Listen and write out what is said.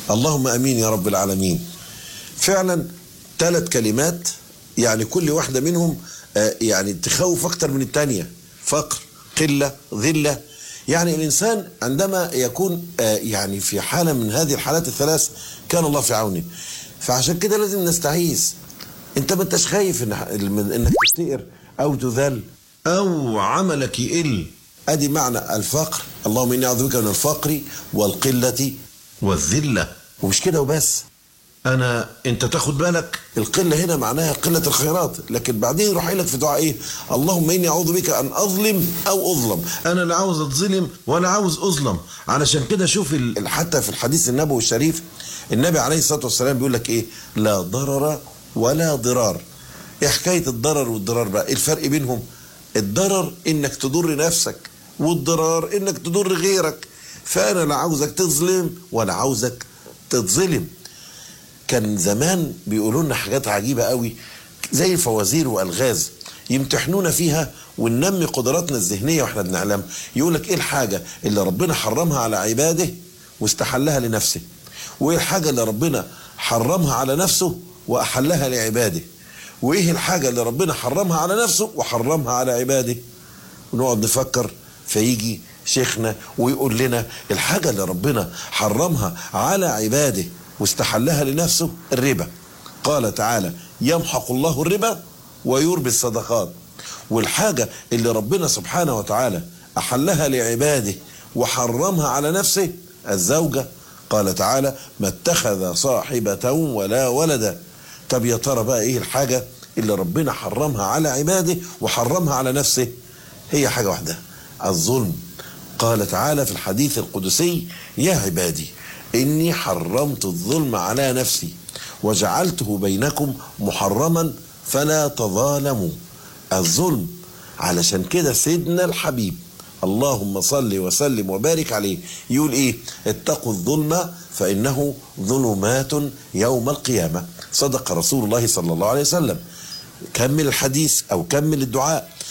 اللهم امين يا رب العالمين فعلا ثلاث كلمات يعني كل واحده منهم آه، يعني تخوف اكتر من الثانيه فقر قله ذله يعني الانسان عندما يكون آه، يعني في حاله من هذه الحالات الثلاث كان الله في عونه فعشان كده لازم نستعيذ انت ما انتش خايف إن من انك تفتقر او تذل او عملك يقل ادي معنى الفقر اللهم اني اعوذ بك من الفقر والقله والذله ومش كده وبس انا انت تاخد بالك القله هنا معناها قله الخيرات لكن بعدين يروح لك في دعاء ايه اللهم اني اعوذ بك ان اظلم او اظلم انا لا عاوز اتظلم ولا عاوز اظلم علشان كده شوف ال- حتى في الحديث النبوي الشريف النبي عليه الصلاه والسلام بيقول لك ايه لا ضرر ولا ضرار ايه حكايه الضرر والضرار بقى إيه الفرق بينهم الضرر انك تضر نفسك والضرار انك تضر غيرك فانا لا عاوزك تظلم ولا عاوزك تتظلم كان زمان بيقولوا لنا حاجات عجيبه قوي زي الفوازير والغاز يمتحنونا فيها وننمي قدراتنا الذهنيه واحنا بنعلم يقول لك ايه الحاجه اللي ربنا حرمها على عباده واستحلها لنفسه وايه الحاجه اللي ربنا حرمها على نفسه واحلها لعباده وايه الحاجه اللي ربنا حرمها على نفسه وحرمها على عباده ونقعد نفكر فيجي شيخنا ويقول لنا الحاجة اللي ربنا حرمها على عباده واستحلها لنفسه الربا قال تعالى يمحق الله الربا ويربي الصدقات والحاجة اللي ربنا سبحانه وتعالى أحلها لعباده وحرمها على نفسه الزوجة قال تعالى ما اتخذ صاحبة ولا ولدا طب يا ترى بقى ايه الحاجة اللي ربنا حرمها على عباده وحرمها على نفسه هي حاجة واحدة الظلم قال تعالى في الحديث القدسي يا عبادي إني حرمت الظلم على نفسي وجعلته بينكم محرما فلا تظالموا الظلم علشان كده سيدنا الحبيب اللهم صل وسلم وبارك عليه يقول ايه اتقوا الظلم فانه ظلمات يوم القيامه صدق رسول الله صلى الله عليه وسلم كمل الحديث او كمل الدعاء